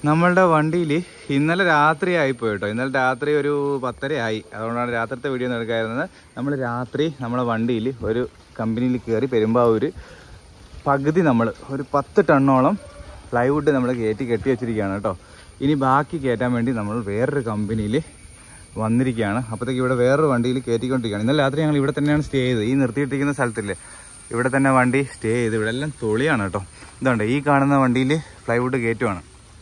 നമ്മളുടെ വണ്ടിയിൽ ഇന്നലെ രാത്രി ആയിപ്പോയി കേട്ടോ ഇന്നലെ രാത്രി ഒരു പത്തര ആയി അതുകൊണ്ടാണ് രാത്രിത്തെ വീഡിയോ ഒന്നും എടുക്കാതിരുന്നത് നമ്മൾ രാത്രി നമ്മളെ വണ്ടിയിൽ ഒരു കമ്പനിയിൽ കയറി പെരുമ്പാവൂർ പകുതി നമ്മൾ ഒരു പത്ത് ടണ്ണോളം പ്ലൈവുഡ് നമ്മൾ കയറ്റി കെട്ടി വെച്ചിരിക്കുകയാണ് കേട്ടോ ഇനി ബാക്കി കയറ്റാൻ വേണ്ടി നമ്മൾ വേറൊരു കമ്പനിയിൽ വന്നിരിക്കുകയാണ് അപ്പോഴത്തേക്ക് ഇവിടെ വേറൊരു വണ്ടിയിൽ കയറ്റിക്കൊണ്ടിരിക്കുകയാണ് ഇന്നലെ രാത്രി ഞങ്ങൾ ഇവിടെ തന്നെയാണ് സ്റ്റേ ചെയ്തത് ഈ നിർത്തിയിട്ടിരിക്കുന്ന സ്ഥലത്തില്ലേ ഇവിടെ തന്നെ വണ്ടി സ്റ്റേ ചെയ്ത് ഇവിടെ എല്ലാം തൊളിയാണ് കേട്ടോ ഇതുണ്ട് ഈ കാണുന്ന വണ്ടിയിൽ പ്ലൈവുഡ് കയറ്റുവാണ്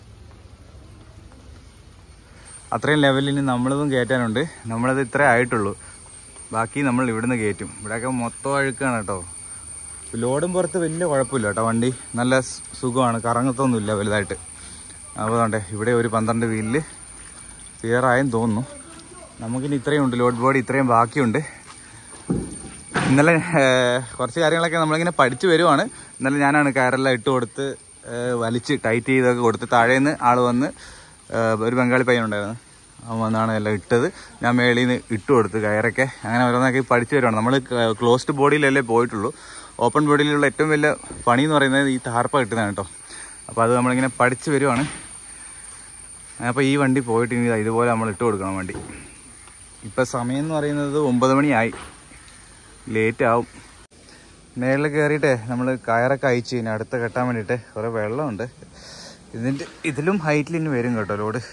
അത്രയും ലെവലിൽ നമ്മളതും കയറ്റാനുണ്ട് നമ്മളത് ഇത്രേ ആയിട്ടുള്ളൂ ബാക്കി നമ്മൾ ഇവിടുന്ന് കയറ്റും ഇവിടെയൊക്കെ മൊത്തം അഴുക്കാണ് കേട്ടോ ലോഡും പുറത്ത് വലിയ കുഴപ്പമില്ല കേട്ടോ വണ്ടി നല്ല സ് സുഖമാണ് കറങ്ങത്തൊന്നുമില്ല വലുതായിട്ട് അപ്പോൾ അതുകൊണ്ട് ഇവിടെ ഒരു പന്ത്രണ്ട് വീലിൽ ക്ലിയറായെന്ന് തോന്നുന്നു നമുക്കിനി ഇത്രയും ഉണ്ട് ലോഡ് ബോഡി ഇത്രയും ബാക്കിയുണ്ട് ഇന്നലെ ഏർ, കുറച്ച് കാര്യങ്ങളൊക്കെ നമ്മളിങ്ങനെ പഠിച്ചു വരുവാണ് ഇന്നലെ ഞാനാണ് കയറെല്ലാം ഇട്ട് കൊടുത്ത് ഏർ, വലിച്ച് ടൈറ്റ് ചെയ്തൊക്കെ കൊടുത്ത് താഴേന്ന് ആൾ വന്ന് ഏർ, ഒരു ബംഗാളി പയ്യനുണ്ടായിരുന്നു അവൻ വന്നാണ് എല്ലാം ഇട്ടത് ഞാൻ മേളിൽ നിന്ന് ഇട്ട് കൊടുത്ത് കയറൊക്കെ അങ്ങനെ ഓരോന്നൊക്കെ പഠിച്ചു വരുവാണ് നമ്മൾ ക്ലോസ്ഡ് ബോഡിയിലല്ലേ പോയിട്ടുള്ളൂ ഓപ്പൺ ബോഡിയിലുള്ള ഏറ്റവും വലിയ പണി എന്ന് പറയുന്നത് ഈ താർപ്പ കിട്ടുന്നതാണ് കേട്ടോ അപ്പോൾ അത് നമ്മളിങ്ങനെ പഠിച്ചു വരുവാണ് അപ്പോൾ ഈ വണ്ടി പോയിട്ട് ഇനി ദാ ഇതുപോലെ നമ്മൾ ഇട്ട് കൊടുക്കണം വണ്ടി ഇപ്പം സമയം എന്ന് പറയുന്നത് ഒമ്പത് മണിയായി ലേറ്റ് ആവും മേളിൽ കയറിയിട്ടേ നമ്മൾ കയറൊക്കെ അയച്ചു ഇനി അടുത്ത് കെട്ടാൻ വേണ്ടിയിട്ട് കുറേ വെള്ളമുണ്ട് ഇതിൻ്റെ ഇതിലും ഹൈറ്റിൽ ഇനി വരും കേട്ടോ ലോഡ്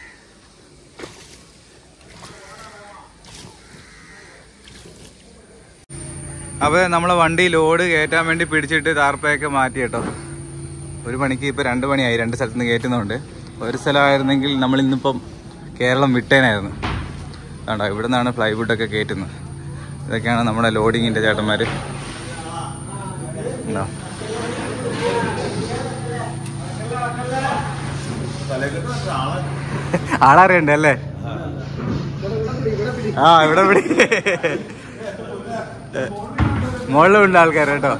അപ്പോൾ നമ്മളെ വണ്ടി ലോഡ് കയറ്റാൻ വേണ്ടി പിടിച്ചിട്ട് താർപ്പയൊക്കെ മാറ്റി കേട്ടോ ഒരു പണിക്ക് ഇപ്പോൾ രണ്ട് മണിയായി രണ്ട് സ്ഥലത്ത് നിന്ന് കയറ്റുന്നുണ്ട് ഒരു സ്ഥലമായിരുന്നെങ്കിൽ നമ്മൾ ഇന്നിപ്പം കേരളം വിട്ടേനായിരുന്നു വേണ്ട ഇവിടെ നിന്നാണ് പ്ലൈവുഡൊക്കെ കയറ്റുന്നത് ഇതൊക്കെയാണ് നമ്മുടെ ലോഡിങ്ങിൻ്റെ ചേട്ടന്മാർ എന്താ ആളറിയണ്ടേ അല്ലേ ആ ഇവിടെ പിടി മുകളിലുണ്ട് ആൾക്കാർ കേട്ടോ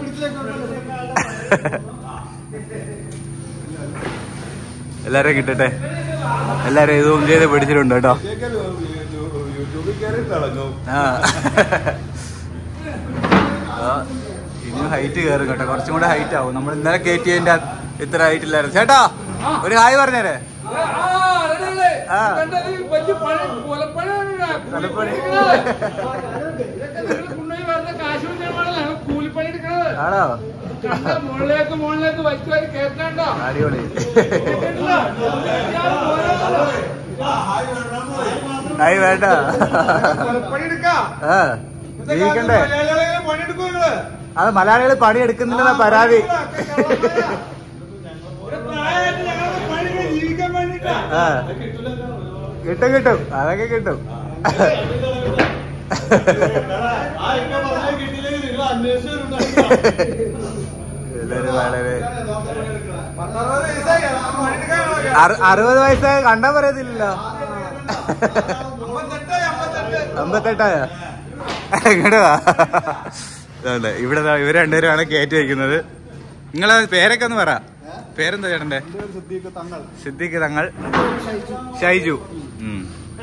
എല്ലാരെയും കിട്ടട്ടെ എല്ലാരും ഇതും ചെയ്ത് പിടിച്ചിട്ടുണ്ട് കേട്ടോ ആ ആ, ഇനിയും ഹൈറ്റ് കയറും കേട്ടോ കുറച്ചും കൂടെ ഹൈറ്റ് ആവും നമ്മൾ ഇന്നലെ കയറ്റിയതിന്റെ ഇത്ര ഹൈറ്റ് ഇല്ലായിരുന്നു ചേട്ടാ ഒരു ഹായ് പറഞ്ഞേരെ ആ. കൊലപ്പണി. കൂലിപ്പണി എടുക്കണത് ആണോ മുകളിലേക്ക് മുകളിലേക്ക് വലിച്ചു കേട്ടണ്ടോ അടിപൊളി ഹായ് വേണ്ട കൊലപ്പണി എടുക്കാം ആ ജീവിക്കണ്ടേ പണിയെടുക്കും നിങ്ങള് അത് മലയാളികൾ പണി എടുക്കുന്നില്ലെന്ന പരാതി ഒരു പ്രായമായിട്ട് ഞങ്ങളുടെ പണി ജീവിക്കാൻ വേണ്ടിട്ടാ ആ കിട്ടും കിട്ടും അതൊക്കെ കിട്ടും എല്ലാരും വളരെ പത്തറുപത് വയസ്സായി പണിയെടുക്കാനൊക്കെ അറു- അറുപത് വയസ്സായ കണ്ടാ പറയത്തില്ലല്ലോ അമ്പത്തെട്ട് അമ്പത്തെട്ട് അമ്പത്തെട്ടായ ഇങ്ങോട്ട് വാ ഇതുണ്ട്. ഇവിടെ ദാ ഇവര് രണ്ടുപേരുമാണ് കയറ്റി വെക്കുന്നത് നിങ്ങളെ പേരൊക്കെ ഒന്ന് പറ പേരെന്താ ചേട്ടന്റെ സിദ്ദീഖ് തങ്ങൾ ഷൈജു ഉം.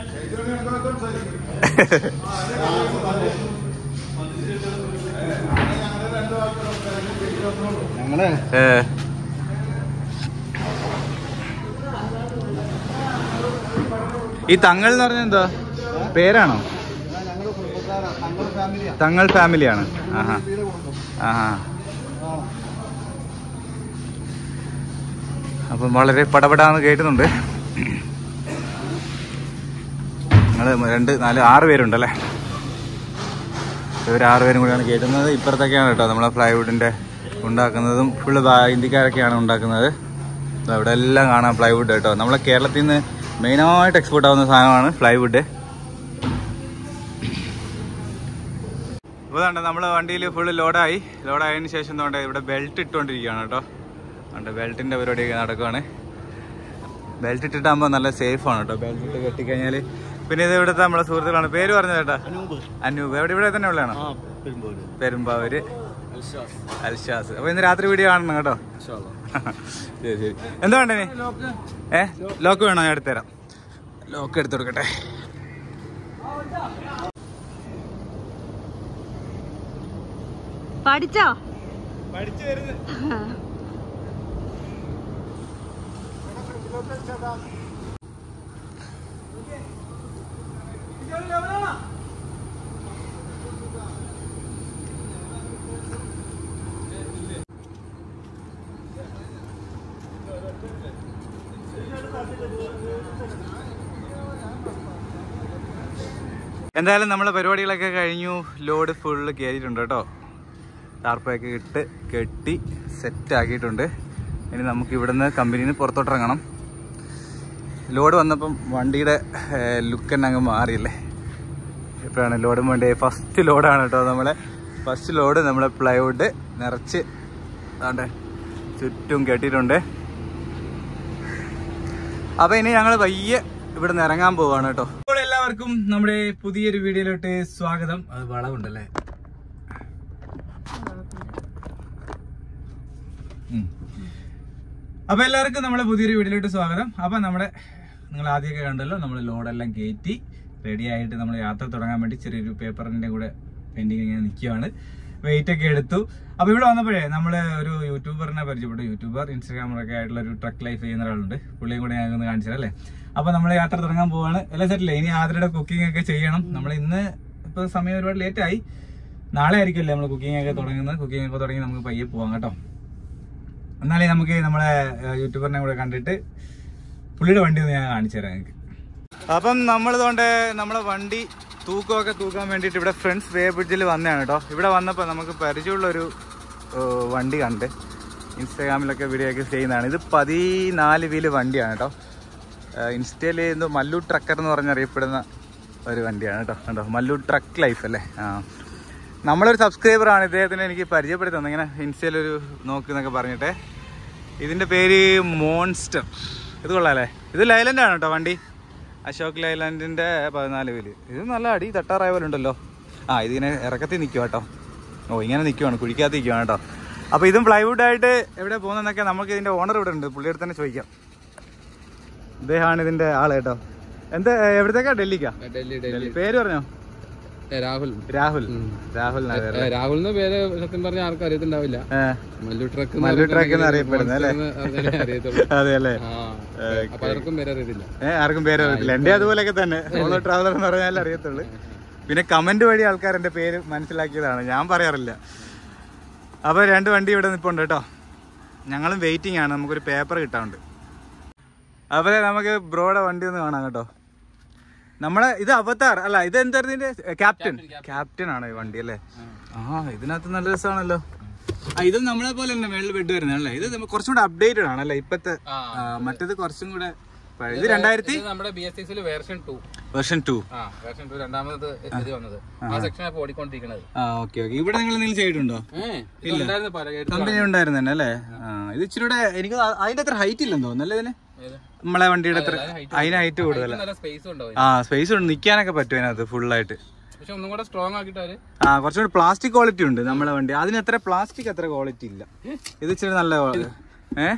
ഞങ്ങളെ ഏ. ഈ തങ്ങൾ എന്ന് പറഞ്ഞ എന്താ പേരാണോ ഞങ്ങളുടെ കുടുംബക്കാരാണ് ഞങ്ങളുടെ ഫാമിലിയാണ് തങ്ങൾ ഫാമിലിയാണ് ആഹാ വീട് കുടുംബം ആഹാ ആ അപ്പം വളരെ പടപടാന്ന് കേട്ടുന്നുണ്ട് നിങ്ങൾ രണ്ട് നാല് ആറ് പേരുണ്ടല്ലേ ഇവർ ആറ് പേരും കൂടിയാണ് കയറ്റുന്നത് ഇപ്പുറത്തൊക്കെയാണ് കേട്ടോ നമ്മളെ പ്ലൈവുഡിൻ്റെ ഉണ്ടാക്കുന്നതും ഫുള്ള് ഇന്ത്യക്കാരൊക്കെയാണ് ഉണ്ടാക്കുന്നത് ദാ ഇവിടെ എല്ലാം കാണാം പ്ലൈവുഡ് കേട്ടോ നമ്മളെ കേരളത്തിൽ നിന്ന് മെയിനായിട്ട് എക്സ്പോർട്ട് ആവുന്ന സാധനമാണ് പ്ലൈവുഡ് ഇപ്പോൾ വേണ്ട നമ്മൾ വണ്ടിയിൽ ഫുള്ള് ലോഡായി ലോഡായതിനു ശേഷം എന്താ വേണ്ടത് ഇവിടെ ബെൽറ്റ് ഇട്ടുകൊണ്ടിരിക്കുകയാണ് കേട്ടോ ഉണ്ട് ബെൽറ്റിൻ്റെ പരിപാടിയൊക്കെ നടക്കുവാണ് ബെൽറ്റ് ഇട്ടിട്ടാകുമ്പോൾ നല്ല സേഫ് ആണ് കേട്ടോ ബെൽറ്റ് ഇട്ട് കെട്ടിക്കഴിഞ്ഞാൽ പിന്നെ ഇത് ഇവിടുത്തെ നമ്മളെ സുഹൃത്തുക്കളാണ് പേര് പറഞ്ഞു ചേട്ടാ അനൂപ് എവിടെ ഇവിടെ തന്നെ ഉള്ളതാണോ പെരുമ്പാവൂര് അൽഷാസ് അപ്പൊ ഇന്ന് രാത്രി വീഡിയോ കാണണം കേട്ടോ ശരി ശരി എന്താ വേണ്ടേ നീ ഏ ലോക്ക് വേണോ ഞാൻ എടുത്തുതരാം ലോക്ക് എടുത്തു കൊടുക്കട്ടെ പഠിച്ചോ പഠിച്ചു വരുന്നത് എന്തായാലും നമ്മളെ പരിപാടികളൊക്കെ കഴിഞ്ഞു ലോഡ് ഫുള്ള് കയറിയിട്ടുണ്ട് കേട്ടോ ടാർപ്പൊക്കെ ഇട്ട് കെട്ടി സെറ്റ് ആക്കിയിട്ടുണ്ട് ഇനി നമുക്ക് ഇവിടുന്ന് കമ്പനിയിൽ നിന്ന് പുറത്തോട്ട് ഇറങ്ങണം ലോഡ് വന്നപ്പം വണ്ടിയുടെ ലുക്ക് തന്നെ അങ്ങ് മാറിയല്ലേ ഇപ്പോഴാണ് ലോഡും വണ്ടി ഫസ്റ്റ് ലോഡാണ് കേട്ടോ നമ്മളെ ഫസ്റ്റ് ലോഡ് നമ്മളെ പ്ലൈവുഡ് നിറച്ച് അതാണ്ട് ചുറ്റും കെട്ടിയിട്ടുണ്ട് അപ്പൊ ഇനി ഞങ്ങൾ പയ്യെ ഇവിടെ നിന്ന് ഇറങ്ങാൻ പോവാണ് കേട്ടോ അപ്പോൾ എല്ലാവർക്കും നമ്മുടെ പുതിയൊരു വീഡിയോയിലോട്ട് സ്വാഗതം അത് വളവുണ്ടല്ലേ ഉം. അപ്പൊ എല്ലാവർക്കും നമ്മുടെ പുതിയൊരു വീഡിയോയിലോട്ട് സ്വാഗതം അപ്പൊ നമ്മുടെ നിങ്ങൾ ആദ്യമൊക്കെ കണ്ടല്ലോ നമ്മൾ ലോഡെല്ലാം കയറ്റി റെഡി ആയിട്ട് നമ്മൾ യാത്ര തുടങ്ങാൻ വേണ്ടി ചെറിയൊരു പേപ്പറിന്റെ കൂടെ പെൻഡിങ് ഇങ്ങനെ നിൽക്കുകയാണ് വെയിറ്റ് ഒക്കെ എടുത്തു അപ്പൊ ഇവിടെ വന്നപ്പോഴേ നമ്മൾ ഒരു യൂട്യൂബറിനെ പരിചയപ്പെട്ടു യൂട്യൂബർ ഇൻസ്റ്റാഗ്രാമറൊക്കെ ആയിട്ടുള്ള ഒരു ട്രക്ക് ലൈഫ് ചെയ്യുന്ന ഒരാളുണ്ട് പുള്ളിയും കൂടെ ഞങ്ങൾക്ക് ഒന്ന് കാണിച്ചു അല്ലേ അപ്പൊ നമ്മൾ യാത്ര തുടങ്ങാൻ പോവാണ് എല്ലാം സെറ്റില്ലേ ഇനി ആദ്യയുടെ കുക്കിംഗ് ഒക്കെ ചെയ്യണം നമ്മൾ ഇന്ന് ഇപ്പൊ സമയം ഒരുപാട് ലേറ്റ് ആയി നാളെ ആയിരിക്കുമല്ലേ നമ്മൾ കുക്കിംഗ് ഒക്കെ തുടങ്ങുന്നത് കുക്കിംഗ് ഒക്കെ തുടങ്ങി നമുക്ക് പയ്യെ പോവാം കേട്ടോ എന്നാലേ നമുക്ക് നമ്മളെ ഏഹ്, യൂട്യൂബറിനെ കൂടെ കണ്ടിട്ട് പുള്ളിയുടെ വണ്ടി ഒന്ന് ഞാൻ കാണിച്ചു തരാം നിങ്ങൾക്ക് അപ്പം നമ്മൾ ഇതുകൊണ്ട് നമ്മളെ വണ്ടി തൂക്കമൊക്കെ തൂക്കാൻ വേണ്ടിയിട്ട് ഇവിടെ ഫ്രണ്ട്സ് വേ ബ്രിഡ്ജിൽ വന്നതാണ് കേട്ടോ ഇവിടെ വന്നപ്പോൾ നമുക്ക് പരിചയമുള്ളൊരു ഏഹ്, വണ്ടി കണ്ട് ഇൻസ്റ്റാഗ്രാമിലൊക്കെ വീഡിയോ ഒക്കെ ചെയ്യുന്നതാണ് ഇത് പതിനാല് വീല് വണ്ടിയാണ് കേട്ടോ ഇൻസ്റ്റയിൽ എന്തോ മല്ലു ട്രക്കർ എന്ന് പറഞ്ഞറിയപ്പെടുന്ന ഒരു വണ്ടിയാണ് കേട്ടോ കണ്ടോ മല്ലു ട്രക്ക് ലൈഫ് അല്ലേ ആ നമ്മളൊരു സബ്സ്ക്രൈബറാണ് ഇദ്ദേഹത്തിന് എനിക്ക് പരിചയപ്പെടുത്തി തന്നെ ഇങ്ങനെ ഇൻസ്റ്റയിലൊരു നോക്ക് എന്നൊക്കെ പറഞ്ഞിട്ട് ഇതിൻ്റെ പേര് മോൺസ്റ്റർ ഇത് കൊള്ളാല്ലേ ഇത് ലൈലൻഡ് ആണ് കേട്ടോ വണ്ടി അശോക് ലൈലാൻഡിൻ്റെ പതിനാല് വീല് ഇത് നല്ല അടി തട്ടാറായ പോലെ ഉണ്ടല്ലോ ആ ഇതിങ്ങനെ ഇറക്കത്തിൽ നിൽക്കുക കേട്ടോ ഓ ഇങ്ങനെ നിൽക്കുവാണ് കുഴിക്കാത്ത നിൽക്കുവാണ് കേട്ടോ അപ്പോൾ ഇതും പ്ലൈവുഡ് ആയിട്ട് എവിടെ പോകുന്നതെന്നൊക്കെ നമുക്ക് ഇതിൻ്റെ ഓണർ ഇവിടെ ഉണ്ട് പുള്ളിയുടെ തന്നെ ചോദിക്കാം ഇദ്ദേഹമാണ് ഇതിൻ്റെ ആള് കേട്ടോ എന്താ എവിടത്തേക്കാ ഡൽഹിക്കാ ഡൽഹി ഡൽഹി പേര് പറഞ്ഞോ ഏ, രാഹുൽ രാഹുൽ രാഹുൽ നഗർ ഏ, രാഹുൽ എന്ന പേര് സത്യം പറഞ്ഞ ആർക്കും അറിയത്തുണ്ടാവില്ല മല്ലു ട്രക്ക് എന്ന് മല്ലു ട്രക്ക് എന്ന് പറഞ്ഞിട്ടുണ്ടെങ്കിൽ അറിയപ്പെടുന്നത് അല്ലേ? monster എന്ന് അറിയാനേ അറിയത്തുള്ളൂ അതെ അല്ലേ ആ അപ്പൊ പലർക്കും പേര് അറിയത്തില്ല ഏഹ് ആർക്കും പേര് അറിയത്തില്ല എന്റെ അതുപോലെയൊക്കെ തന്നെ സോളോ ട്രാവലർ എന്ന് പറഞ്ഞാൽ അറിയത്തുള്ളൂ പിന്നെ കമന്റ് വഴി ആൾക്കാർ എന്റെ പേര് മനസ്സിലാക്കിയതാണ് ഞാൻ പറയാറില്ല അപ്പൊ രണ്ട് വണ്ടി ഇവിടെ നിൽപ്പുണ്ട് കേട്ടോ ഞങ്ങളും വെയിറ്റിംഗ് ആണ് നമുക്കൊരു പേപ്പർ കിട്ടാറുണ്ട് അപ്പൊ ദേ നമുക്ക് ബ്രോയുടെ വണ്ടി ഒന്ന് കാണാം കേട്ടോ നമ്മളെ ഇത് അവതാർ അല്ല ഇത് എന്തായിരുന്നു ഇതിന്റെ ക്യാപ്റ്റൻ ക്യാപ്റ്റൻ ആണ് ഈ വണ്ടി അല്ലേ ആ ഇതിനകത്ത് നല്ല രസമാണല്ലോ ആ ഇത് നമ്മളെ പോലെ തന്നെ മേളിൽ ബെഡ് വരുന്നത് അല്ലേ ഇത് നമ്മ- കുറച്ചും കൂടെ അപ്ഡേറ്റഡ് ആണല്ലേ ഇപ്പത്തെ ആ, മറ്റേത് കുറച്ചും കൂടെ പഴയ- ഇത് രണ്ടായിരത്തി ഇത് നമ്മുടെ ബി എസ് സിക്സിൽ വേർഷൻ ടു വെർഷൻ ടു ആ വേർഷൻ ടു രണ്ടാമത് ഇത് വന്നത് ആ സെക്ഷൻ ഇപ്പൊ ഓടിക്കൊണ്ടിരിക്കണത് ആ ഓക്കെ ഓക്കെ ഇവിടെ നിങ്ങൾ എന്തെങ്കിലും ചെയ്തിട്ടുണ്ടോ ഏഹ് ഇത് ഉണ്ടായിരുന്നു പല കേട്ട് കമ്പനി ഉണ്ടായിരുന്നു തന്നെ അല്ലേ ആ ഇത് ഇച്ചിരി കൂടെ എനിക്ക് തോന്നുന്നു അതിന്റെ അത്ര ഹൈറ്റ് ഇല്ലെന്ന് തോന്നുന്നു അല്ലേ ഇതിന് ഏത്? നമ്മളെ വണ്ടിയുടെ അത്ര അതിന് ഹൈറ്റ് കൂടുതല നല്ല സ്പേസ് ഉണ്ടാവും ആ സ്പേസ് ഉണ്ട് നിൽക്കാനൊക്കെ പറ്റും അതിനകത്ത് ഫുള്ളായിട്ട് പക്ഷെ ഒന്നും കൂടെ സ്ട്രോങ് ആക്കിയിട്ട് അവര് ആ കുറച്ചും കൂടി പ്ലാസ്റ്റിക് ക്വാളിറ്റി ഉണ്ട് നമ്മളെ വണ്ടി അതിന് അത്ര പ്ലാസ്റ്റിക് അത്ര ക്വാളിറ്റി ഇല്ല ഇത് ഇച്ചിരി നല്ല ഏ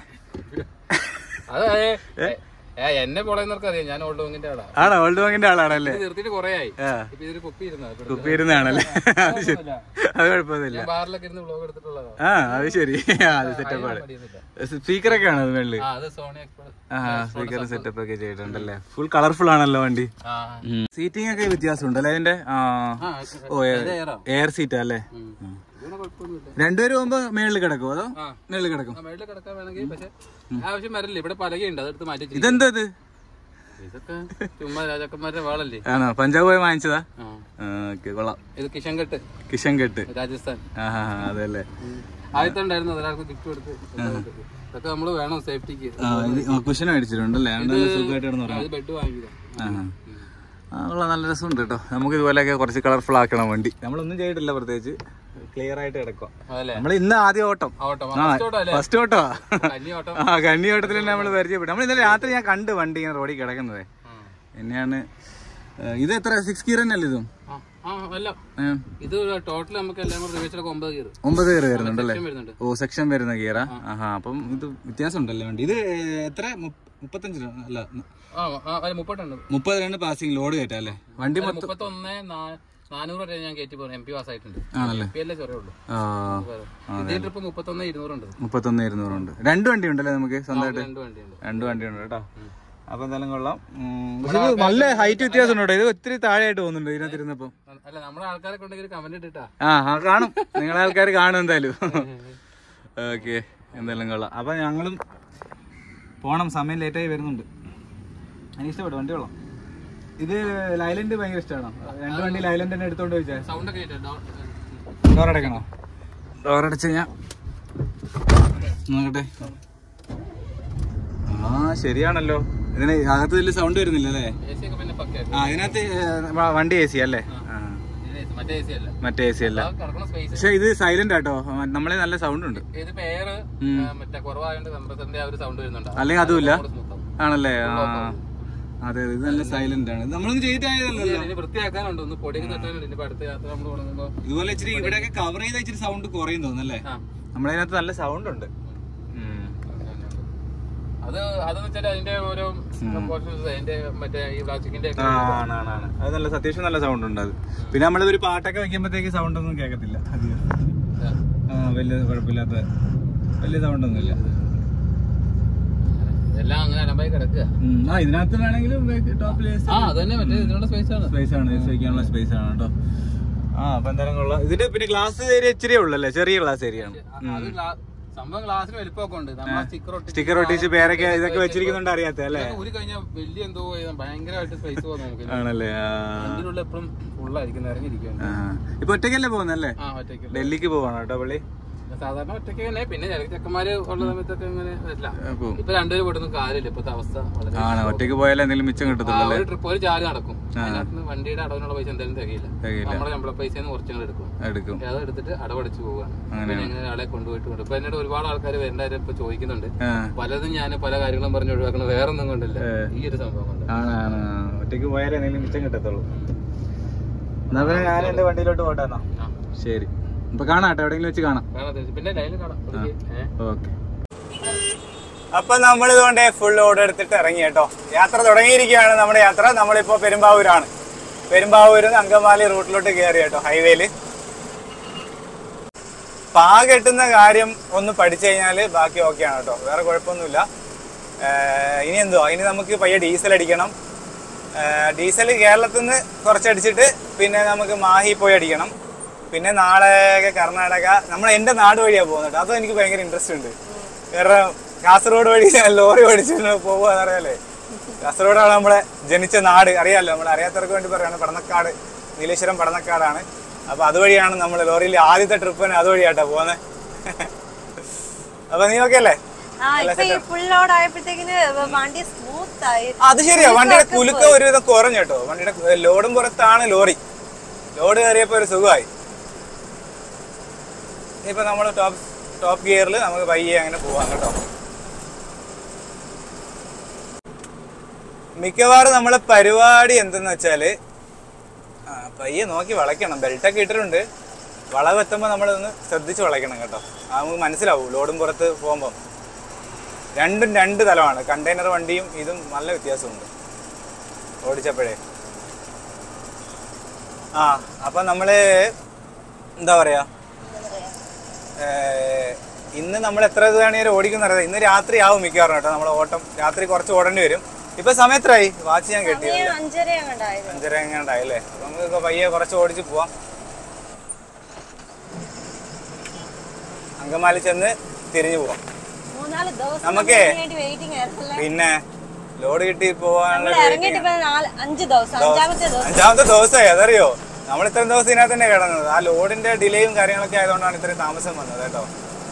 അത് ഏ, ഏ, എന്നെ പോളെന്നവർക്ക് അറിയാം ഞാൻ ഓൾഡ് വങ്ങിന്റെ ആളാ ആണോ ഓൾഡ് വാങ്ങിന്റെ ആളാണല്ലേ ഇത് നിർത്തിയിട്ട് കൊറേ ആയി ആ ഇപ്പൊ ഇതിൽ കുപ്പി ഇരുന്ന കുപ്പി ഇരുന്നാണല്ലേ അത് ശരി അത് കുഴപ്പമൊന്നുമില്ല ഞാൻ ബാറിലൊക്കെ ഇരുന്ന് വ്ളോഗ് എടുത്തിട്ടുള്ളതാ ആ അത് ശരി ആ, അത് സെറ്റപ്പ് ആണ് മടിയൊന്നുമില്ല. സ്പീക്കറൊക്കെ ആണ് അത് മേളില് ആ അത് സോണി എക്സ്പ്രസ് ആ സ്പീക്കർ സെറ്റപ്പ് ഒക്കെ ചെയ്തിട്ടുണ്ടല്ലേ ഫുൾ കളർഫുൾ ആണല്ലോ വണ്ടി ആ സീറ്റിംഗ് ഒക്കെ വ്യത്യാസം ഉണ്ടല്ലേ അതിന്റെ ആ ആ, ഓ ഇത് air ആ. എയർ സീറ്റ് അല്ലേ ഉം. ഇതിന് കുഴപ്പമൊന്നുമില്ല രണ്ടുപേരും പോകുമ്പോ മേളിൽ കിടക്കും അതോ ആ. മേളിൽ കിടക്കും ആ, മേളില് കിടക്കാൻ വേണമെങ്കിൽ പക്ഷെ ആവശ്യം വരില്ല ഇവിടെ പലകയുണ്ട് അതെടുത്ത് മാറ്റി വെച്ചിരിക്കും. ഇതെന്താ ഇത് ഇതൊക്കെ ചുമ്മാ രാജാക്കന്മാരുടെ വാളല്ലേ ആണോ പഞ്ചാബ് പോയി വാങ്ങിച്ചതാ ആ. ഓക്കെ കൊള്ളാം ഇത് കിഷൻകെട്ട് കിഷൻ കെട്ട് രാജസ്ഥാൻ ആ ആ, ആ, അതല്ലേ ആദ്യത്തെ ഉണ്ടായിരുന്നു ഒരാൾക്ക് ഗിഫ്റ്റ് കൊടുത്ത് ഇതൊക്കെ നമ്മള് വേണം സേഫ്റ്റിക്ക് ആ ഇത് കുഷൻ മേടിച്ചിട്ടുണ്ടല്ലേ അതുകൊണ്ട് നല്ല സുഖമായിട്ട് കിടന്ന് അത് ബെഡ് വാങ്ങിയത് ആ ആ കൊള്ളാം നല്ല രസമുണ്ട് കേട്ടോ നമുക്ക് ഇതുപോലെയൊക്കെ കുറച്ച് കളർഫുൾ ആക്കണം വണ്ടി നമ്മളൊന്നും ചെയ്തിട്ടില്ല പ്രത്യേകിച്ച് ക്ലിയർ ആയിട്ട് കിടക്കുക അതല്ലേ നമ്മൾ ഇന്ന് ആദ്യ ഓട്ടം ഓട്ടം ആ ഫസ്റ്റ് ഓട്ടം അല്ലേ ഫസ്റ്റ് ഓട്ടോ കന്നി ഓട്ടം ആ കണ്ണി ഓട്ടത്തിൽ തന്നെ നമ്മൾ പരിചയപ്പെട്ടു നമ്മൾ ഇന്നലെ രാത്രി ഞാൻ കണ്ട് വണ്ടി ഇങ്ങനെ റോഡിൽ കിടക്കുന്നത് ആ. എന്നെയാണ് ഏ, ഇത് എത്ര സിക്സ് ഗിയർ തന്നെ അല്ലേ ഇതും ആ, ആ അല്ല ഏ, ഇത് ടോട്ടൽ നമുക്ക് എല്ലാം കൂടെ റിവേഴ്സിലൊക്കെ ഒമ്പത് കയറ് ഒമ്പത് ഗിയർ വരുന്നുണ്ടല്ലേ വരുന്നുണ്ട് ഓ സെക്ഷൻ വരുന്ന ഗിയറാ ആഹാ അപ്പം ഇത് വ്യത്യാസം ഉണ്ടല്ലേ വണ്ടി ഇത് എത്ര മുപ്പ- മുപ്പത്തഞ്ച് രൂപ അല്ല ആ ആ, അല്ല മുപ്പത്തെണ്ണം മുപ്പത് രണ്ട് പാസിംഗ് ലോഡ് കയറ്റാ അല്ലേ വണ്ടി മൊത്തം മുപ്പത്തൊന്ന് നാ- നാനൂറ് വരെ ഞാൻ കയറ്റി പോകുന്നു എം പി പാസ്സായിട്ടുണ്ട് ആണല്ലേ എം പി അല്ലേ ചെറിയ ഉള്ളൂ ആ ഇന്ത്യ ട്രിപ്പ് മുപ്പത്തൊന്ന് ഇരുന്നൂറുണ്ട് മുപ്പത്തൊന്ന് ഇരുന്നൂറുണ്ട് രണ്ട് വണ്ടി ഉണ്ടല്ലേ നമുക്ക് സ്വന്തമായിട്ട് രണ്ട് വണ്ടിയുണ്ട് രണ്ട് വണ്ടി ഉണ്ട് കേട്ടോ അപ്പൊ എന്തായാലും കൊള്ളാം ഉം, പക്ഷെ ഇത് നല്ല ഹൈറ്റ് വ്യത്യാസം ഉണ്ട് കേട്ടോ ഇത് ഒത്തിരി താഴെയായിട്ട് പോകുന്നുണ്ട് ഇതിനകത്ത് ഇരുന്നപ്പം അല്ല നമ്മുടെ ആൾക്കാരൊക്കെ ഉണ്ടെങ്കിൽ കമന്റ് ഇട്ടിട്ടാ ആ ആ കാണും നിങ്ങളെ ആൾക്കാർ കാണും എന്തായാലും ഓക്കെ എന്തായാലും കൊള്ളാം അപ്പൊ ഞങ്ങളും പോണം സമയം ലേറ്റായി വരുന്നുണ്ട് എനിക്ക് ഇഷ്ടപ്പെട്ടു വണ്ടി കൊള്ളാം ഇത് ലൈലൻഡ് ഭയങ്കര ഇഷ്ടമാണോ രണ്ട് വണ്ടി ലൈലൻഡ് തന്നെ എടുത്തോണ്ട് ചോദിച്ചാൽ സൗണ്ട് ഒക്കെ ഇട്ടോ ഡോറടക്കണോ ഡോറടച്ച് ഞാൻ നോക്കട്ടെ ആ ശരിയാണല്ലോ ഇതിന് അകത്ത് വലിയ സൗണ്ട് വരുന്നില്ല അല്ലേ എ സി ഒക്കെ പിന്നെ പക്ക ആ ഇതിനകത്ത് ഏ, വ- വണ്ടി എ സി അല്ലേ ആ മറ്റേ എ സി അല്ല മറ്റേ എ സി അല്ല ആ കിടക്കുന്ന സ്പേസ് പക്ഷെ ഇത് സൈലന്റ് ആട്ടോ നമ്മളെ നല്ല സൗണ്ട് ഉണ്ട് ഇതിപ്പോ എയർ മറ്റേ കുറവായതുകൊണ്ട് കംപ്രസറിന്റെ ആ ഒരു സൗണ്ട് വരുന്നുണ്ട് അല്ലെങ്കിൽ അതുമില്ല സ്മൂത്ത് ആവും ആണല്ലേ ആ അതെ അതെ, ഇത് നല്ല സൈലന്റ് ആണ് ഇത് നമ്മളൊന്നും ചെയ്തിട്ടായതല്ലോ ഇനി വൃത്തിയാക്കാനുണ്ട് ഒന്ന് പൊടിയൊക്കെ തട്ടാനുണ്ട് ഇനിയിപ്പോ അടുത്ത യാത്ര നമ്മൾ തുടങ്ങുമ്പോ ഇതുപോലെ ഇച്ചിരി ഇവിടെയൊക്കെ കവർ ചെയ്ത ഇച്ചിരി സൗണ്ട് കുറയും തോന്നുന്നല്ലേ ആ നമ്മളതിനകത്ത് നല്ല സൗണ്ട് ഉണ്ട് ഉം. അത് അതെന്ന് വെച്ചാൽ അതിന്റെ ഓരോ പോർഷൻസ് അതിന്റെ മറ്റേ ഈ പ്ലാസ്റ്റിക്കിന്റെ ആ, ആണ്, ആണ്, ആണ്. അത് നല്ല അത്യാവശ്യം നല്ല സൗണ്ട് ഉണ്ട് അത് പിന്നെ നമ്മൾ ഒരു പാട്ടൊക്കെ വെക്കുമ്പോഴത്തേക്ക് സൗണ്ട് ഒന്നും കേൾക്കത്തില്ല അധികം. ആ വലിയ കുഴപ്പമില്ലാത്ത വലിയ സൗണ്ട് ഒന്നും ഇല്ല എല്ലാം അങ്ങനെ അലമ്പായി കിടക്കുക ഉം. ആ ഇതിനകത്ത് വേണമെങ്കിലും ടോപ്പിൽ ആ അത് തന്നെ മറ്റേ ഇതിനുള്ള സ്പേസ് ആണ് സ്പേസ് ആണ് AC വെക്കാനുള്ള സ്പേസ് ആണ് കേട്ടോ ആ അപ്പൊ എന്തായാലും കൊള്ളാം ഇതിന്റെ പിന്നെ ഗ്ലാസ് ഏരിയ ഇച്ചിരി ഉള്ളല്ലേ ചെറിയ ഗ്ലാസ് ഏരിയ ആണ് അത് ഗ്ലാ- സംഭവം ഗ്ലാസ്സിന് വലിപ്പമൊക്കെ ഉണ്ട് നമ്മളെ സ്റ്റിക്കർ സ്റ്റിക്കർ ഒട്ടിച്ച് പേരൊക്കെ ഇതൊക്കെ വെച്ചിരിക്കുന്നുണ്ട് അറിയാത്ത അല്ലേ ഊരി കഴിഞ്ഞാൽ വലിയ എന്തോ ചെയ്താ ഭയങ്കരമായിട്ട് സ്പേസ് പോകും നമുക്ക് ആണല്ലേ ആ അതിനുള്ള എപ്പോഴും ഫുള്ളായിരിക്കും ഇറങ്ങിയിരിക്കും ആ. ഇപ്പൊ ഒറ്റയ്ക്കല്ലേ പോകുന്നല്ലേ ആ ഒറ്റയ്ക്ക് ഡൽഹിക്ക് പോവാണ് കേട്ടോ പള്ളി സാധാരണ ഒറ്റയ്ക്ക് തന്നെ പിന്നെ ചില ചെക്കന്മാര് ഉള്ള സമയത്തൊക്കെ ഇങ്ങനെ വരില്ല ആ, പോവും. ഇപ്പൊ രണ്ടുപേരും പെടുന്ന കാര്യമില്ല ഇപ്പോഴത്തെ അവസ്ഥ വളരെ ആണ് ഒറ്റയ്ക്ക് പോയാലേ എന്തെങ്കിലും മിച്ചം ആ, കിട്ടത്തുള്ളൂ ഒരു ട്രിപ്പ് ഒരു ചാല് നടക്കും അതിനകത്ത് വണ്ടിയുടെ അടവിനുള്ള പൈസ എന്തായാലും തികയില്ല തികയില്ല. നമ്മളെ ശമ്പള പൈസ കുറച്ചും കൂടെ എടുക്കും എടുക്കും അത് എടുത്തിട്ട് അടവടച്ച് പോവുകയാണ് പിന്നെ ഇങ്ങനെ ആളെ കൊണ്ടുപോയിട്ട് കൊണ്ട് ഇപ്പൊ എന്നോട് ഒരുപാട് ആൾക്കാർ വരേണ്ടവരെ ഇപ്പൊ ചോദിക്കുന്നുണ്ട് ആ. പലതും ഞാൻ പല കാര്യങ്ങളും പറഞ്ഞ് ഒഴിവാക്കണം വേറെ ഒന്നും കൊണ്ടല്ല ഈ ഒരു സംഭവം കൊണ്ട് ആണ് ആണ് ആ. ഒറ്റയ്ക്ക് പോയാലേ എന്തെങ്കിലും മിച്ചം കിട്ടത്തുള്ളൂ എന്നാ പിന്നെ ഞാൻ എന്റെ വണ്ടിയിലോട്ട് പോട്ടെ എന്നാ ആ. ശരി ഇപ്പൊ കാണാം കേട്ടോ എവിടെയെങ്കിലും വെച്ച് കാണാം കാണാം തീർച്ചയായും. പിന്നെ ലൈനിൽ കാണാം ഇവിടേക്ക്. ഏ? ഓക്കെ അപ്പൊ നമ്മൾ ഇതുകൊണ്ട് ഫുൾ ഓർഡർ എടുത്തിട്ട് ഇറങ്ങി കേട്ടോ യാത്ര തുടങ്ങിയിരിക്കുകയാണ് നമ്മുടെ യാത്ര നമ്മളിപ്പോ പെരുമ്പാവൂരാണ് പെരുമ്പാവൂരിൽ നിന്ന് അങ്കമാലി റൂട്ടിലോട്ട് കയറി കേട്ടോ ഹൈവേയില് പാ കെട്ടുന്ന കാര്യം ഒന്ന് പഠിച്ചു കഴിഞ്ഞാല് ബാക്കി ഓക്കെയാണ് കേട്ടോ വേറെ കുഴപ്പമൊന്നുമില്ല ഏർ ഇനി എന്തുവാ ഇനി നമുക്ക് പയ്യെ ഡീസൽ അടിക്കണം ഡീസൽ കേരളത്തിൽ നിന്ന് കുറച്ചടിച്ചിട്ട് പിന്നെ നമുക്ക് മാഹി പോയി അടിക്കണം പിന്നെ നാളെ കർണാടക നമ്മൾ എൻ്റെ നാട് വഴിയാണ് പോകുന്നത് അതും എനിക്ക് ഭയങ്കര ഇൻട്രസ്റ്റ് ഉണ്ട് കാരണം കാസർഗോഡ് വഴി ഞാൻ ലോറി ഓടിച്ചിട്ട് പോകുക എന്നറിയാലേ കാസർഗോഡാണ് നമ്മളെ ജനിച്ച നാട് അറിയാമല്ലോ നമ്മൾ അറിയാത്തവർക്ക് വേണ്ടി പറയുകയാണ് പടന്നക്കാട് നീലേശ്വരം പടന്നക്കാടാണ് അപ്പോൾ അതുവഴിയാണ് നമ്മൾ ലോറിയിൽ ആദ്യത്തെ ട്രിപ്പിന് അതുവഴിയാട്ടോ പോകുന്നത് അപ്പോൾ നീ ഓക്കെ അല്ലേ ആ ഇപ്പൊ ഈ ഫുൾ ലോഡ് ആയപ്പോഴത്തേക്കിന് വണ്ടി സ്മൂത്ത് ആയി അത് ശരിയാ വണ്ടിയുടെ കുലുക്കം ഒരുവിധം കുറഞ്ഞു കേട്ടോ വണ്ടിയുടെ ലോഡും പുറത്താണ് ലോറി ലോഡ് കയറിയപ്പോ ഒരു സുഖമായി ഇപ്പൊ നമ്മൾ ടോപ്പ് ടോപ്പ് ഗിയറിൽ നമുക്ക് പയ്യെ അങ്ങനെ പോവാം കേട്ടോ മിക്കവാറും നമ്മളെ പരിപാടി എന്തെന്ന് വെച്ചാല് ആ, പയ്യെ നോക്കി വളയ്ക്കണം ബെൽറ്റൊക്കെ ഇട്ടിട്ടുണ്ട് വളവ് എത്തുമ്പോൾ നമ്മളൊന്ന് ശ്രദ്ധിച്ച് വളയ്ക്കണം കേട്ടോ അത് നമുക്ക് മനസ്സിലാവും ലോഡും പുറത്ത് പോകുമ്പം രണ്ടും രണ്ട് തലമാണ് കണ്ടെയ്നർ വണ്ടിയും ഇതും നല്ല വ്യത്യാസമുണ്ട് ഓടിച്ചപ്പോഴേ ആ അപ്പം നമ്മൾ എന്താ പറയാ ഏർ, ഇന്ന് നമ്മൾ എത്ര നേരം ഓടിക്കുന്ന അറിയാം ഇന്ന് രാത്രി ആവും മിക്കവാറും കേട്ടോ നമ്മുടെ ഓട്ടം രാത്രി കുറച്ച് ഓടേണ്ടി വരും ഇപ്പൊ സമയത്രായി വാച്ച് ഞാൻ കെട്ടി സമയം അഞ്ചര അങ്ങോട്ടായത് അഞ്ചര എങ്ങാണ്ടായി അല്ലേ അപ്പൊ നമുക്ക് പയ്യെ കുറച്ച് ഓടിച്ച് പോവാം അങ്കമാലി ചെന്ന് തിരിഞ്ഞു പോവാം മൂന്നാല് ദിവസം നമുക്കേ ഇതിന് വേണ്ടി വെയിറ്റിംഗ് ആയിരുന്നല്ലേ പിന്നെ ലോഡ് കിട്ടി പോവാനുള്ള നമ്മൾ ഇറങ്ങിയിട്ട് ഇപ്പൊ നാല് അഞ്ച് ദിവസം അഞ്ചാമത്തെ ദിവസം അഞ്ചാമത്തെ ദിവസമായി അതറിയോ നമ്മൾ ഇത്രയും ദിവസം ഇതിനകത്ത് തന്നെ കിടന്നത് ആ ലോഡിന്റെ ഡിലേയും കാര്യങ്ങളൊക്കെ ആയതുകൊണ്ടാണ് ഇത്രയും താമസം വന്നത് കേട്ടോ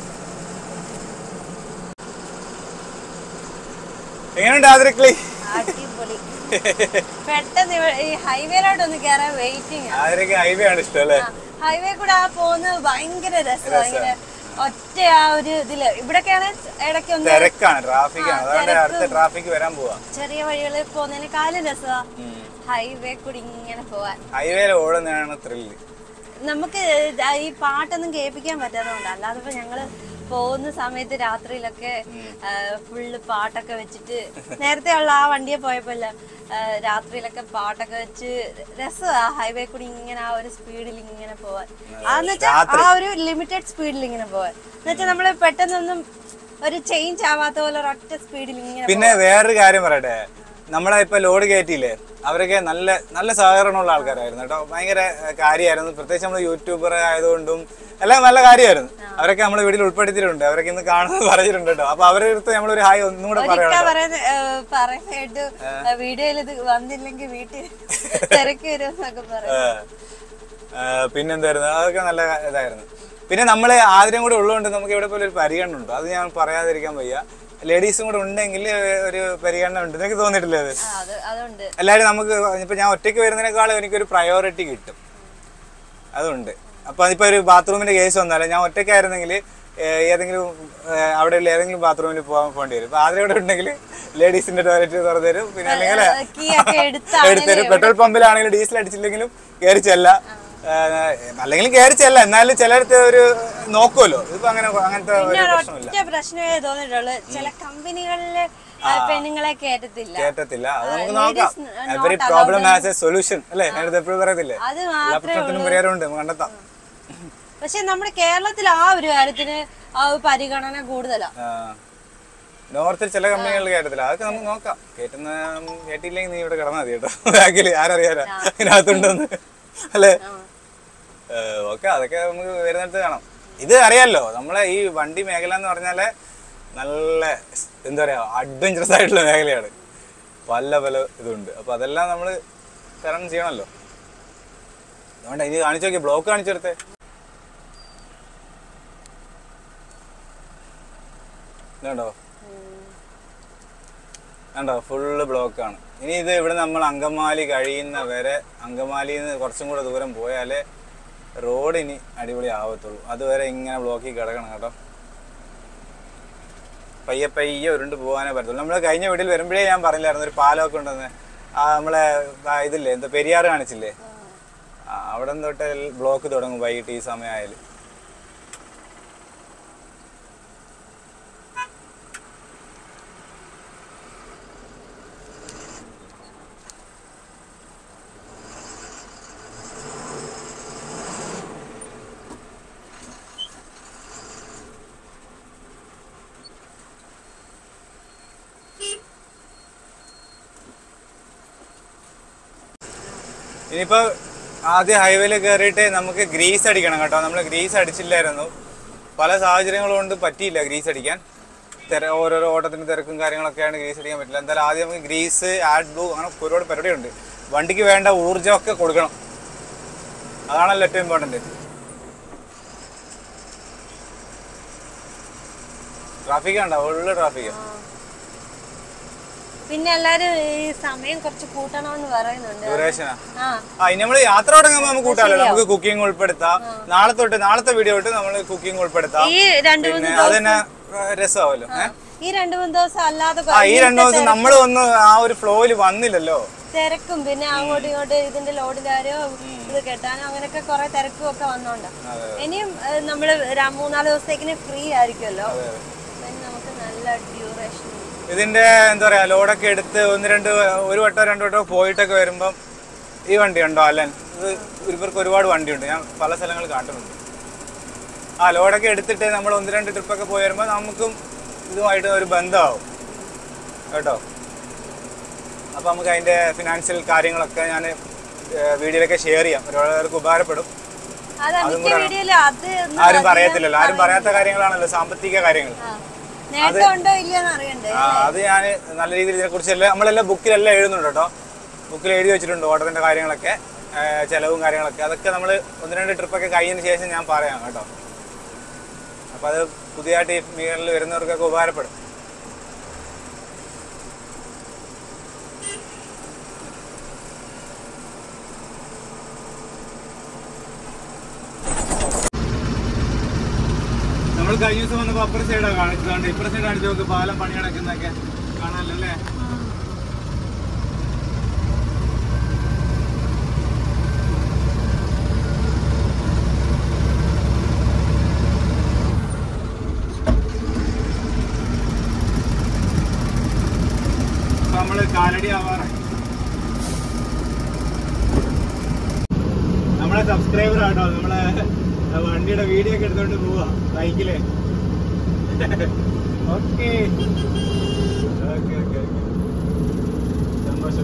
എങ്ങനെയുണ്ട് ആതിരക്കളി അടിപൊളി പെട്ടെന്ന് ഇവ- ഈ ഹൈവേയിലോട്ട് ഒന്ന് കയറാൻ വെയിറ്റിംഗ് ആതിരക്ക് ഹൈവേ ആണ് ഇഷ്ടം അല്ലേ ഹൈവേ കൂടെ ആ പോകുന്നത് ഭയങ്കര രസമാണ് ഇങ്ങനെ ഒറ്റ ആ ഒരു ഇതില് ഇവിടൊക്കെയാണ് ഇടയ്ക്ക് ഒന്ന് തിരക്കാണ് ട്രാഫിക് ആണ് അതുകൊണ്ട് അടുത്ത ട്രാഫിക് വരാൻ പോവാ ചെറിയ വഴികളിൽ പോകുന്നതിനെക്കാളും രസമാ ഹൈവേ കൂടി ഇങ്ങനെ പോവാൻ ഹൈവേയിൽ ഓടുന്നതാണ് ത്രില്ല് നമുക്ക് ഈ പാട്ടൊന്നും കേൾപ്പിക്കാൻ പറ്റാത്തതുകൊണ്ട് അല്ലാതെ ഇപ്പൊ ഞങ്ങള് പോകുന്ന സമയത്ത് രാത്രിയിലൊക്കെ ഫുള്ള് പാട്ടൊക്കെ വെച്ചിട്ട് നേരത്തെ ഉള്ള ആ വണ്ടിയെ പോയപ്പോല്ല ആ, രാത്രിയിലൊക്കെ പാട്ടൊക്കെ വെച്ച് രസമാ ഹൈവേ കൂടി ഇങ്ങനെ ആ ഒരു സ്പീഡിൽ ഇങ്ങനെ പോവാൻ അതെന്ന് വെച്ചാൽ ആ ഒരു ലിമിറ്റഡ് സ്പീഡിൽ ഇങ്ങനെ പോവാൻ എന്നുവെച്ചാൽ നമ്മള് പെട്ടെന്നൊന്നും ഒരു ചേഞ്ച് ആവാത്ത പോലെ ഒരൊറ്റ സ്പീഡിൽ ഇങ്ങനെ പിന്നെ വേറൊരു കാര്യം പറയട്ടെ നമ്മളെ ഇപ്പൊ ലോഡ് കയറ്റിയില്ലേ അവരൊക്കെ നല്ല നല്ല സഹകരണമുള്ള ആൾക്കാരായിരുന്നു കേട്ടോ ഭയങ്കര കാര്യമായിരുന്നു പ്രത്യേകിച്ച് നമ്മൾ യൂട്യൂബർ ആയതുകൊണ്ടും എല്ലാം നല്ല കാര്യമായിരുന്നു അവരൊക്കെ നമ്മളെ വീട്ടിൽ ഉൾപ്പെടുത്തിയിട്ടുണ്ട് അവരൊക്കെ ഇന്ന് കാണുന്നത് പറഞ്ഞിട്ടുണ്ട് കേട്ടോ അപ്പൊ അവരുടെ അടുത്ത് നമ്മളൊരു ഹായ് ഒന്നും കൂടെ ഒരിക്കൽ പറയണം പറയുന്ന പറയുന്നതായിട്ട് വീഡിയോയിൽ ഇത് വന്നില്ലെങ്കിൽ വീട്ടിൽ തിരക്ക് വരും എന്നൊക്കെ പറയും പിന്നെന്തായിരുന്നു അതൊക്കെ നല്ല ഇതായിരുന്നു പിന്നെ നമ്മള് ആദ്യം കൂടെ ഉള്ളതുകൊണ്ട് നമുക്ക് ഇവിടെ പോലെ ഒരു പരിഗണന ഉണ്ട് അത് ഞാൻ പറയാതിരിക്കാൻ വയ്യ ലേഡീസും കൂടെ ഉണ്ടെങ്കിൽ ഒരു പരിഗണന ഉണ്ട് എനിക്ക് തോന്നിയിട്ടില്ലേ അത് ആ, അത് അതുണ്ട് എല്ലാവരും നമുക്ക് ഇപ്പൊ ഞാൻ ഒറ്റയ്ക്ക് വരുന്നതിനേക്കാളും എനിക്കൊരു പ്രയോറിറ്റി കിട്ടും അതുണ്ട് അപ്പൊ അതിപ്പോ ഒരു ബാത്റൂമിന്റെ കേസ് വന്നാലും ഞാൻ ഒറ്റയ്ക്കായിരുന്നെങ്കിൽ ഏതെങ്കിലും ഏഹ്, അവിടെയുള്ള ഏതെങ്കിലും ബാത്റൂമിൽ പോകാൻ പോകേണ്ടി വരും ഇപ്പൊ ആദ്യം ഇവിടെ ഉണ്ടെങ്കിൽ ലേഡീസിന്റെ ടോയ്ലറ്റ് തുറന്നു തരും പിന്നെ അല്ലെങ്കിൽ കീ ഒക്കെ എടുത്താണെങ്കിലും എടുത്തരും പെട്രോൾ പമ്പിലാണെങ്കിലും ഡീസൽ അടിച്ചില്ലെങ്കിലും കയറി ചെല്ല അല്ലെങ്കിൽ കയറി ചെല്ല എന്നാലും ചിലടത്ത് ഒരു നോക്കുമല്ലോ ഇതിപ്പോ അങ്ങനെ അങ്ങനത്തെ ഒരു പിന്നെ പ്രശ്നമില്ല ഒറ്റ പ്രശ്നമേ തോന്നിയിട്ടുള്ളൂ ചില കമ്പനികളിലെ ആ, പെണ്ണുങ്ങളെ കേറ്റത്തില്ല കേട്ടത്തില്ല അത് നമുക്ക് ladies നോക്കാം not every problem has a solution അല്ലേ ഞാനിത് എപ്പോഴും പറയത്തില്ലേ അത് എല്ലാ മാത്രമേ പ്രശ്നത്തിനും പരിഹാരമുണ്ട് നമുക്ക് കണ്ടെത്താം പക്ഷെ നമ്മുടെ കേരളത്തിൽ ആ ഒരു കാര്യത്തിന് ആ ഒരു പരിഗണന കൂടുതലാ നോർത്തിൽ ചില കമ്പനികളിൽ കേട്ടത്തില്ല അതൊക്കെ നമുക്ക് നോക്കാം കേട്ടുന്ന കേട്ടില്ലെങ്കിൽ നീ ഇവിടെ കിടന്നാൽ മതി കേട്ടോ ബാക്കില് ആരറിയാലോ ഇതിനകത്തുണ്ടെന്ന് അല്ലേ ഓക്കെ അതൊക്കെ നമുക്ക് വരുന്നിടത്ത് കാണാം ഇത് അറിയാലോ നമ്മളെ ഈ വണ്ടി മേഖല എന്ന് പറഞ്ഞാല് നല്ല എന്താ പറയാ അഡ്വഞ്ചറസ് ആയിട്ടുള്ള മേഖലയാണ് പല പല ഇതുണ്ട് അപ്പൊ അതെല്ലാം നമ്മൾ തരണം ചെയ്യണമല്ലോ അതുകൊണ്ട് ഇനി കാണിച്ചു നോക്കി ബ്ലോക്ക് കാണിച്ചെടുത്തേ ഇതുണ്ടോ കണ്ടോ ഫുള്ള് ബ്ലോക്കാണ് ഇനി ഇത് ഇവിടെ നമ്മൾ അങ്കമാലി കഴിയുന്ന വരെ അങ്കമാലിയിൽ നിന്ന് കുറച്ചും കൂടെ ദൂരം പോയാലേ റോഡ് ഇനി അടിപൊളി ആവത്തുള്ളൂ അതുവരെ ഇങ്ങനെ ബ്ലോക്കിൽ കിടക്കണം കേട്ടോ പയ്യെ പയ്യെ ഉരുണ്ട് പോകാനേ പറ്റത്തുള്ളൂ നമ്മൾ കഴിഞ്ഞ വീട്ടിൽ വരുമ്പോഴേ ഞാൻ പറഞ്ഞില്ലായിരുന്നു ഒരു പാലമൊക്കെ ഉണ്ടെന്ന് ആ നമ്മളെ ആ ഇതില്ലേ എന്താ പെരിയാറ് കാണിച്ചില്ലേ ആ അവിടെ നിന്ന് തൊട്ട് ബ്ലോക്ക് തുടങ്ങും വൈകിട്ട് ഈ സമയമായാലും ഇനിയിപ്പോ ആദ്യം ഹൈവേയിൽ കയറിയിട്ട് നമുക്ക് ഗ്രീസ് അടിക്കണം കേട്ടോ നമ്മൾ ഗ്രീസ് അടിച്ചില്ലായിരുന്നു പല സാഹചര്യങ്ങൾ കൊണ്ട് പറ്റിയില്ല ഗ്രീസ് അടിക്കാൻ തിര ഓരോരോ ഓട്ടത്തിന് തിരക്കും കാര്യങ്ങളൊക്കെയാണ് ഗ്രീസ് അടിക്കാൻ പറ്റില്ല എന്തായാലും ആദ്യം നമുക്ക് ഗ്രീസ് ആഡ് ബ്ലൂ അങ്ങനെ ഒരുപാട് പരിപാടിയുണ്ട് വണ്ടിക്ക് വേണ്ട ഊർജ്ജമൊക്കെ കൊടുക്കണം അതാണല്ലോ ഏറ്റവും ഇമ്പോർട്ടൻറ്റ് ട്രാഫിക് ഉണ്ടോ ഉള്ള ട്രാഫിക് പിന്നെ എല്ലാരും ഈ സമയം കുറച്ച് കൂട്ടണമെന്ന് പറയുന്നുണ്ട് ഡ്യൂറേഷനാ ആ ആ ഇനി നമ്മള് യാത്ര തുടങ്ങുമ്പോൾ നമുക്ക് കൂട്ടാമല്ലോ നമുക്ക് കുക്കിംഗ് ഉൾപ്പെടുത്താം നാളെ തൊട്ട് നാളത്തെ വീഡിയോ തൊട്ട് നമ്മൾ കുക്കിംഗ് ഉൾപ്പെടുത്താം ഈ രണ്ടു മൂന്ന് പിന്നെ അത് തന്നെ രസമാവല്ലോ ഏ? ഈ രണ്ടു മൂന്ന് ദിവസം അല്ലാതെ ആ ഈ രണ്ടു ദിവസം നമ്മൾ ഒന്ന് ആ ഒരു ഫ്ലോയിൽ വന്നില്ലല്ലോ തിരക്കും പിന്നെ അങ്ങോട്ടും ഇങ്ങോട്ടും ഇതിന്റെ ലോഡിലാരോ ഇത് കെട്ടാനോ അങ്ങനെയൊക്കെ കുറെ തിരക്കും ഒക്കെ വന്നോണ്ടാ ഇനിയും ഏഹ്, നമ്മള് ര- മൂന്നാല് ദിവസത്തേക്കിന് ഫ്രീ ആയിരിക്കുമല്ലോ പിന്നെ നമുക്ക് നല്ല ഡ്യൂറേഷൻ ഇതിന്റെ എന്താ പറയാ ലോഡൊക്കെ എടുത്ത് ഒന്ന് രണ്ട് ഒരു വട്ടോ രണ്ടു വട്ടോ പോയിട്ടൊക്കെ വരുമ്പം ഈ വണ്ടി ഉണ്ടോ അല്ലൻ ഇത് ഇവർക്ക് ഒരുപാട് വണ്ടിയുണ്ട് ഞാൻ പല സ്ഥലങ്ങളിൽ കാട്ടുന്നുണ്ട് ആ ലോഡൊക്കെ എടുത്തിട്ട് നമ്മൾ ഒന്ന് രണ്ട് ട്രിപ്പൊക്കെ പോയി വരുമ്പോൾ നമുക്കും ഇതുമായിട്ട് ഒരു ബന്ധമാവും കേട്ടോ അപ്പോൾ നമുക്ക് അതിൻ്റെ ഫിനാൻഷ്യൽ കാര്യങ്ങളൊക്കെ ഞാൻ വീഡിയോയിലൊക്കെ ഷെയർ ചെയ്യാം ഒരുപാട് ഉപകാരപ്പെടും അത് മിക്ക വീഡിയോയിലും അത് ഒന്നും ആരും പറയത്തില്ലല്ലോ ആരും പറയാത്ത കാര്യങ്ങളാണല്ലോ സാമ്പത്തിക കാര്യങ്ങൾ ആ. നേട്ടം ഉണ്ടോ ഇല്ലയോന്ന് അറിയണ്ടേ ആ, അത് ഞാൻ നല്ല രീതിയിൽ ഇതിനെ കുറിച്ചെല്ലാം നമ്മളെല്ലാം ബുക്കിലെല്ലാം എഴുതുന്നുണ്ട് കേട്ടോ ബുക്കിൽ എഴുതി വെച്ചിട്ടുണ്ട് ഓട്ടത്തിന്റെ കാര്യങ്ങളൊക്കെ ആ, ചെലവും കാര്യങ്ങളൊക്കെ അതൊക്കെ നമ്മൾ ഒന്ന് രണ്ട് ട്രിപ്പൊക്കെ കഴിഞ്ഞതിന് ശേഷം ഞാൻ പറയാം കേട്ടോ അപ്പൊ അത് പുതിയതായിട്ട് ഈ മീനിൽ വരുന്നവർക്കൊക്കെ ഉപകാരപ്പെടും നമ്മൾ കഴിഞ്ഞ ദിവസം വന്നപ്പോൾ അപ്പുറ സൈഡാണ് കാണിച്ചതുകൊണ്ട് ഇപ്പുറ സൈഡ് കാണിച്ചു നോക്ക് പാലം പണി നടക്കുന്നതൊക്കെ കാണാമല്ലോ അല്ലേ ഇപ്പൊ നമ്മള് കാലടി ആവാറായി നമ്മളെ സബ്സ്ക്രൈബർ ആട്ടോ നമ്മളെ വണ്ടിയുടെ വീഡിയോ ഒക്കെ എടുത്തോണ്ട് പോവാ ബൈക്കില് ഓക്കെ ഓക്കെ ഓക്കെ സന്തോഷം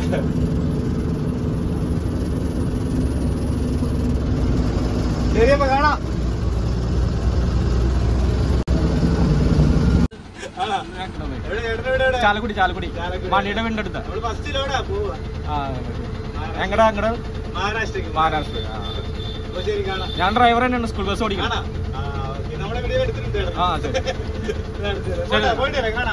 ശരി അപ്പൊ കാണാം ആ, എവിടെ, എവിടെ, എവിടെ, എവിടെ? ചാലക്കുടി ചാലക്കുടി ചാലക്കുടി. മണിയുടെ വീടിന്റെ അടുത്ത് നമ്മള് ഫസ്റ്റ് ലോടാ പോവാ എങ്ങടാ എങ്ങടാ മഹാരാഷ്ട്രക്ക് മഹാരാഷ്ട്ര അപ്പൊ ശരി കാണാം ഞാൻ ഡ്രൈവർ തന്നെയാണ് സ്കൂൾ ബസ് ഓടിക്കുന്നത് കാണാം ആ, ഓക്കേ. നമ്മുടെ വീഡിയോ എടുത്തിട്ടുണ്ട് കേട്ടോ. ആ ശരി പോട്ടെ, പോയിട്ട് വരാം, കാണാം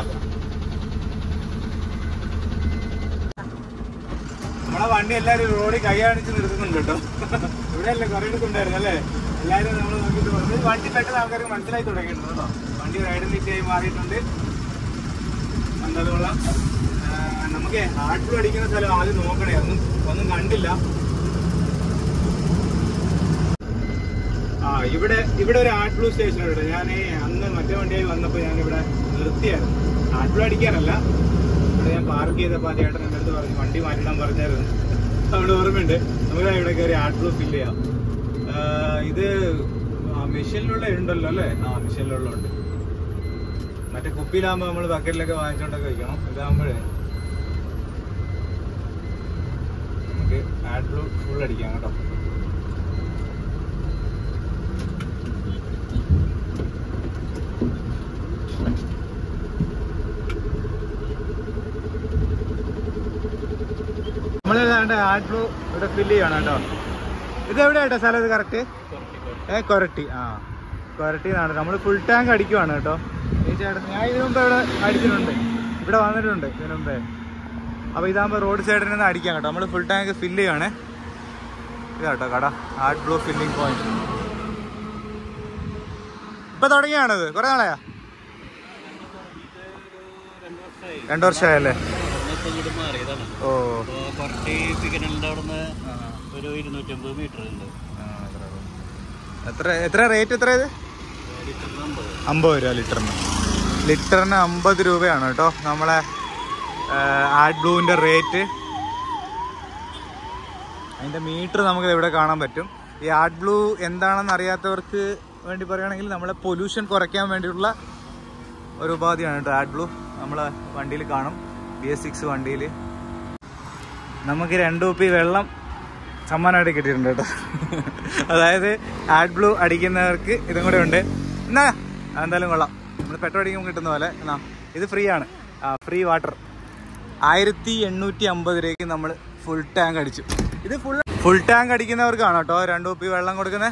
നമ്മളെ വണ്ടി എല്ലാരും റോഡിൽ കൈ കാണിച്ച് നിർത്തുന്നുണ്ട് കേട്ടോ ഇവിടെ അല്ലേ കുറെ എടുക്കുണ്ടായിരുന്നു അല്ലേ എല്ലാരും നമ്മൾ നോക്കിയിട്ട് പറഞ്ഞു ഇത് വണ്ടി പെട്ടെന്ന് ആൾക്കാർക്ക് മനസ്സിലായി തുടങ്ങിയിട്ടുണ്ട് കേട്ടോ വണ്ടി ഒരു ഐഡന്റിറ്റി ആയി മാറിയിട്ടുണ്ട് നല്ലതുള്ള നമുക്ക് ഹാർട്ട് ബ്ലൂ അടിക്കുന്ന സ്ഥലം ആദ്യം നോക്കണേ ഒന്നും ഒന്നും കണ്ടില്ല ആ ഇവിടെ ഇവിടെ ഒരു ആർട്ട് ബ്ലൂ സ്റ്റേഷൻ ഉണ്ട് ഞാൻ അന്ന് മറ്റേ വണ്ടിയായി വന്നപ്പോൾ ഞാൻ ഇവിടെ നിർത്തിയായിരുന്നു ആർട്ട് ബ്ലൂ അടിക്കാനല്ല ഇവിടെ ഞാൻ പാർക്ക് ചെയ്തപ്പോൾ ആ ചേട്ടൻ എൻ്റെ അടുത്ത് പറഞ്ഞു വണ്ടി മാറ്റിടാൻ പറഞ്ഞായിരുന്നു അവിടെ ഓർമ്മയുണ്ട് നമുക്ക് ഇവിടെ കയറി ആർട്ട് ബ്ലൂ ഫില്ല് ചെയ്യാം ആ, ഇത് മിഷനിലുള്ള ഉണ്ടല്ലോ അല്ലേ ആ മിഷനിലുള്ള ഉണ്ട് മറ്റേ കുപ്പിയിലാകുമ്പോൾ നമ്മൾ ബക്കറ്റിലൊക്കെ വാങ്ങിച്ചോണ്ടൊക്കെ വയ്ക്കണം ഇതാകുമ്പോഴേ നമുക്ക് ആഡ് ബ്ലൂ ഫുൾ അടിക്കാം കേട്ടോ നമ്മൾ ആഡ് ബ്ലൂ ഇവിടെ ഫില്ല് ചെയ്യണം കേട്ടോ ഇത് എവിടെയാട്ടോ സ്ഥലം ഇത് കറക്റ്റ് ഏ കൊരട്ടി ആ കൊരട്ടി എന്നാണ് നമ്മൾ ഫുൾ ടാങ്ക് അടിക്കുവാണ് കേട്ടോ ഈ ചേട്ടൻ ഞാൻ ഇതിനു മുമ്പ് ഇവിടെ അടിച്ചിട്ടുണ്ട് ഇവിടെ വന്നിട്ടുണ്ട് ഇതിനു മുമ്പേ അപ്പോൾ ഇതാകുമ്പോൾ റോഡ് സൈഡിൽ നിന്ന് അടിക്കാം കേട്ടോ നമ്മൾ ഫുൾ ടാങ്ക് ഫില്ല് ചെയ്യുവാണേ ഇതാട്ടോ കട ആർട്ട് ബ്ലൂ ഫില്ലിംഗ് പോയിന്റ് ഇപ്പൊ തുടങ്ങിയാണത് കുറെ നാളെയാ രണ്ടു വർഷമായല്ലേ ഓ കുറച്ച് സിഗ്നലിന്റെ അവിടെ നിന്ന് ഒരു ഇരുന്നൂറ്റമ്പത് മീറ്റർ ഉണ്ട് ആ, അത്ര ഉള്ളൂ. എത്ര എത്ര റേറ്റ് എത്ര ഇത് അമ്പത് രൂപ ലിറ്ററിന് ലിറ്ററിന് അമ്പത് രൂപയാണ് കേട്ടോ നമ്മളെ ആഡ് ബ്ലൂവിൻ്റെ റേറ്റ് അതിൻ്റെ മീറ്റർ നമുക്ക് ഇവിടെ കാണാൻ പറ്റും ഈ ആഡ് ബ്ലൂ എന്താണെന്ന് അറിയാത്തവർക്ക് വേണ്ടി പറയുകയാണെങ്കിൽ നമ്മളെ പൊല്യൂഷൻ കുറയ്ക്കാൻ വേണ്ടിയിട്ടുള്ള ഒരു ഉപാധിയാണ് കേട്ടോ ആഡ് ബ്ലൂ നമ്മളെ വണ്ടിയിൽ കാണും ബി എസ് സിക്സ് വണ്ടിയിൽ നമുക്ക് രണ്ട് കുപ്പി വെള്ളം സമ്മാനമായിട്ട് കിട്ടിയിട്ടുണ്ട് കേട്ടോ അതായത് ആഡ് ബ്ലൂ അടിക്കുന്നവർക്ക് ഇതും കൂടെ ഉണ്ട് എന്നാ എന്തായാലും കൊള്ളാം നമ്മൾ പെട്രോൾ അടിക്കുമ്പോൾ കിട്ടുന്ന പോലെ എന്നാ ഇത് ഫ്രീ ആണ് ആ ഫ്രീ വാട്ടർ ആയിരത്തി എണ്ണൂറ്റി അമ്പത് രൂപയ്ക്ക് നമ്മൾ ഫുൾ ടാങ്ക് അടിച്ചു ഇത് ഫുൾ ഫുൾ ടാങ്ക് അടിക്കുന്നവർക്കാണ് കേട്ടോ രണ്ട് കുപ്പി വെള്ളം കൊടുക്കുന്നത്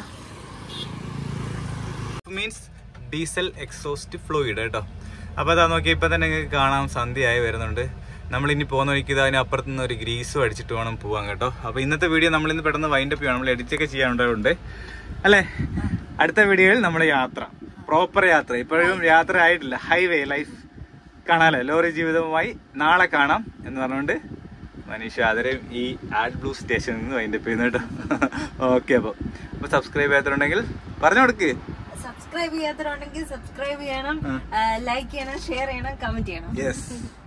മീൻസ് ഡീസൽ എക്സോസ്റ്റ് ഫ്ലൂയിഡ് കേട്ടോ അപ്പോൾ അതാ നോക്കി ഇപ്പം തന്നെ നിങ്ങൾക്ക് കാണാം സന്ധ്യയായി വരുന്നുണ്ട് നമ്മൾ ഇനി പോകുന്ന വഴിക്ക് ഇത് അതിന് അപ്പുറത്ത് നിന്ന് ഒരു ഗ്രീസും അടിച്ചിട്ട് വേണം പോവാൻ കേട്ടോ അപ്പോൾ ഇന്നത്തെ വീഡിയോ നമ്മൾ ഇന്ന് പെട്ടെന്ന് വൈൻഡപ്പ് ചെയ്യണം നമ്മൾ എഡിറ്റൊക്കെ ചെയ്യാനുണ്ട് അല്ലേ അടുത്ത വീഡിയോയിൽ നമ്മുടെ യാത്ര പ്രോപ്പർ യാത്ര ഇപ്പോഴും യാത്ര ആയിട്ടില്ല ഹൈവേ ലൈഫ് കാണാലോ ലോറി ജീവിതവുമായി നാളെ കാണാം എന്ന് പറഞ്ഞുകൊണ്ട് മനീഷ് ആദരം ഈ ആഡ് ബ്ലൂ സ്റ്റേഷനിൽ നിന്ന് വൈൻഡപ്പ് ചെയ്യുന്നു കേട്ടോ ഓക്കെ അപ്പോൾ അപ്പോൾ സബ്സ്ക്രൈബ് ചെയ്യാത്തതുണ്ടെങ്കിൽ പറഞ്ഞു കൊടുക്ക് സബ്സ്ക്രൈബ് ചെയ്യാത്തവരുണ്ടെങ്കിൽ സബ്സ്ക്രൈബ് ചെയ്യണം ലൈക്ക് ചെയ്യണം ഷെയർ ചെയ്യണം കമന്റ് ചെയ്യണം യെസ്